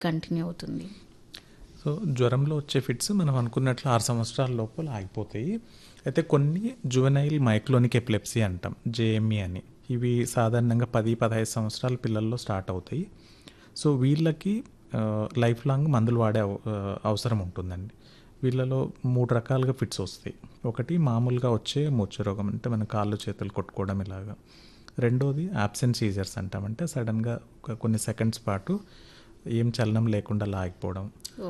continue అవుతుంది so జ్వరంలో వచ్చే fits మనం అనుకున్నట్లు ఆరు సంవత్సరాల లోపల ఆగిపోతాయి అయితే కొన్ని జువెనైల్ మైక్లోనిక్ ఎపిలెప్సీ అంటాం జేఎంఈ అని ఇవి సాధారణంగా పది పదహైదు సంవత్సరాల పిల్లల్లో స్టార్ట్ అవుతాయి సో వీళ్ళకి లైఫ్ లాంగ్ మందులు వాడే అవ- ఆ, అవసరం ఉంటుందండి వీళ్ళలో మూడు రకాలుగా ఫిట్స్ వస్తాయి ఒకటి మామూలుగా వచ్చే మూర్ఛ రోగం అంటే మన కాళ్ళు చేతులు కొట్టుకోవడం ఇలాగా రెండోది ఆబ్సెంట్ సీజర్స్ అంటామంటే సడన్గా ఒక కొన్ని సెకండ్స్ పాటు ఏం చలనం లేకుండా లాగిపోవడం